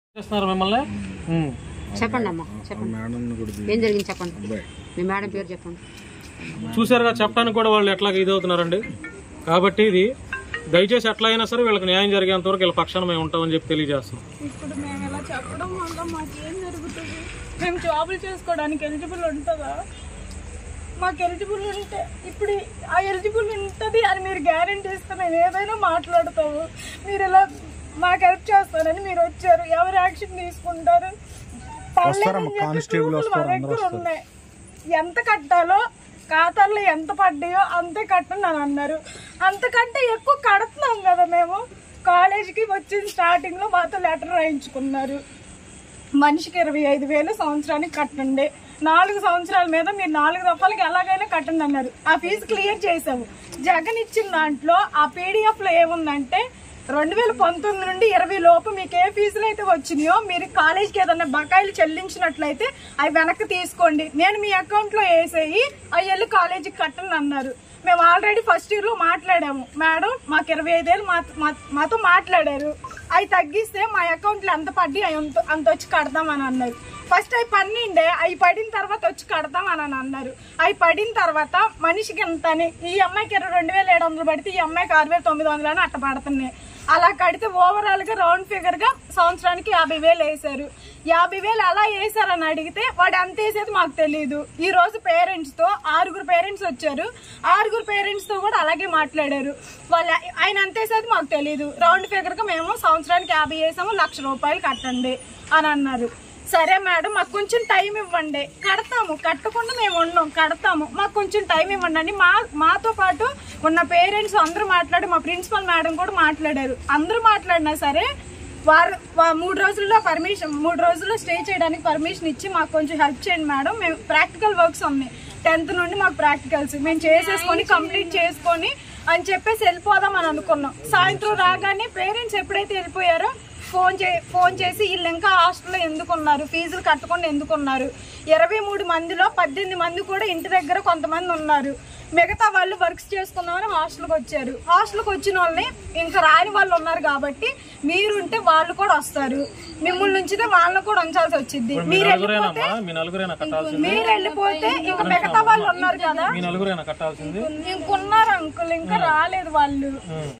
చేస్తున్నారు మిమ్మల్ని ఉమ్. చెప్పండి అమ్మా చెప్పండి మేడం కూడా ఏం జరిగింది చెప్పండి అబ్బాయి మీ మేడం పేరు చెప్పండి చూసారుగా చెప్పడానికి కూడా వాళ్ళు ఎట్లా ఇదవుతున్నారండి కాబట్టి ఇది దయచేసి ఎట్లా అయినా సరే వీళ్ళకి న్యాయం జరిగేంత వరకు వీళ్ళ పక్షాన మేము ఉంటామని చెప్పి తెలియజేస్తున్నాం ఇప్పుడు మేము ఇలా చెప్పడం వల్ల మాకేం జరుగుతుంది మేము జాబులు చేసుకోవడానికి ఎలిజిబుల్ ఉంటుందా మాకు ఎలిజిబుల్ ఉంటే ఇప్పుడు ఆ ఎలిజిబుల్ ఉంటుంది అని మీరు గ్యారంటీ ఇస్తే మేము ఏదైనా మాట్లాడతాము మీరు ఇలా మాకు హెల్ప్ చేస్తారని మీరు వచ్చారు ఎవరు యాక్షన్ తీసుకుంటారు పర్లేదని చెప్పి ప్రూఫ్లు మా దగ్గర ఉన్నాయి ఎంత కట్టాలో ఖాతాల్లో ఎంత పడ్డాయో అంతే కట్టండి అని అన్నారు అంతకంటే ఎక్కువ కడుతున్నాం కదా మేము కాలేజీకి వచ్చిన స్టార్టింగ్ లో మాతో లెటర్ రాయించుకున్నారు మనిషికి ఇరవై ఐదు వేలు సంవత్సరానికి కట్టండి నాలుగు సంవత్సరాల మీద మీరు నాలుగు దఫాలకి ఎలాగైనా కట్టండి అన్నారు ఆ ఫీజు క్లియర్ చేసాము జగన్ ఇచ్చిన దాంట్లో ఆ పీడిఎఫ్ లో ఏముందంటే రెండు వేల పంతొమ్మిది నుండి ఇరవై లోపు మీకు ఏ ఫీజులు అయితే వచ్చినాయో మీరు కాలేజీకి ఏదైనా బకాయిలు చెల్లించినట్లయితే అవి వెనక్కి తీసుకోండి నేను మీ అకౌంట్ లో వేసేయి అవి వెళ్ళి కాలేజీకి కట్టండి అన్నారు మేము ఆల్రెడీ ఫస్ట్ ఇయర్ లో మాట్లాడాము మేడం మాకు ఇరవై ఐదేళ్ళు మా- మా- మాతో మాట్లాడారు అవి తగ్గిస్తే మా అకౌంట్ లో ఎంత పడ్డి అవి అంత అంత వచ్చి కడదామని అన్నారు ఫస్ట్ అవి పన్నిండే అవి పడిన తర్వాత వచ్చి కడతాం అని అన్నారు అవి పడిన తర్వాత మనిషికి ఎంత అని ఈ అమ్మాయికి ఇరవై రెండు వేల ఏడు వందలు పడితే ఈ అమ్మాయికి ఆరు వేల తొమ్మిది వందలు అని అట్ట పడుతున్నాయి అలా కడితే ఓవరాల్ గా రౌండ్ ఫిగర్ గా సంవత్సరానికి యాభై వేలు వేశారు యాభై వేలు అలా వేసారని అడిగితే వాడు ఎంత వేసేది మాకు తెలియదు ఈ రోజు పేరెంట్స్ తో ఆరుగురు పేరెంట్స్ వచ్చారు ఆరుగురు పేరెంట్స్ తో కూడా అలాగే మాట్లాడారు వాళ్ళు ఆయన ఎంత వేసేది మాకు తెలియదు రౌండ్ ఫిగర్ గా మేము సంవత్సరానికి యాభై వేసాము లక్ష రూపాయలు కట్టండి అని అన్నారు సరే మేడం మాకు కొంచెం టైం ఇవ్వండి కడతాము కట్టకుండా మేము ఉన్నాం కడతాము మాకు కొంచెం టైం ఇవ్వండి అని మా మాతో పాటు ఉన్న పేరెంట్స్ అందరూ మాట్లాడి మా ప్రిన్సిపల్ మేడం కూడా మాట్లాడారు అందరూ మాట్లాడినా సరే వారు వా- మూడు రోజుల్లో పర్మిషన్ మూడు రోజుల్లో స్టే చేయడానికి పర్మిషన్ ఇచ్చి మాకు కొంచెం హెల్ప్ చేయండి మేడం మేము ప్రాక్టికల్ వర్క్స్ ఉన్నాయి టెన్త్ నుండి మాకు ప్రాక్టికల్స్ మేము చేసేసుకొని కంప్లీట్ చేసుకొని అని చెప్పేసి వెళ్ళిపోదాం అని అనుకున్నాం సాయంత్రం రాగానే పేరెంట్స్ ఎప్పుడైతే వెళ్ళిపోయారో ఫోన్ చే ఫోన్ చేసి వీళ్ళు ఇంకా హాస్టల్లో ఎందుకు ఉన్నారు ఫీజులు కట్టకుండా ఎందుకు ఉన్నారు ఇరవై మూడు మందిలో పద్దెనిమిది మంది కూడా ఇంటి దగ్గర కొంతమంది ఉన్నారు మిగతా వాళ్ళు వర్క్స్ చేసుకుందామని హాస్టల్కి వచ్చారు హాస్టల్కి వచ్చిన వాళ్ళని ఇంకా రాని వాళ్ళు ఉన్నారు కాబట్టి మీరుంటే వాళ్ళు కూడా వస్తారు మిమ్మల్ని ఉంచితే వాళ్ళని కూడా ఉంచాల్సి వచ్చింది మీరు వెళ్ళిపోతే నలుగురేనమ్మా మీ నలుగురేనా కట్టాల్సింది మీరు వెళ్ళిపోతే ఇంకా మిగతా వాళ్ళు ఉన్నారు కదా మీ నలుగురేనా కట్టాల్సింది ఇంకున్నారు అంకుల్ ఇంకా రాలేదు వాళ్ళు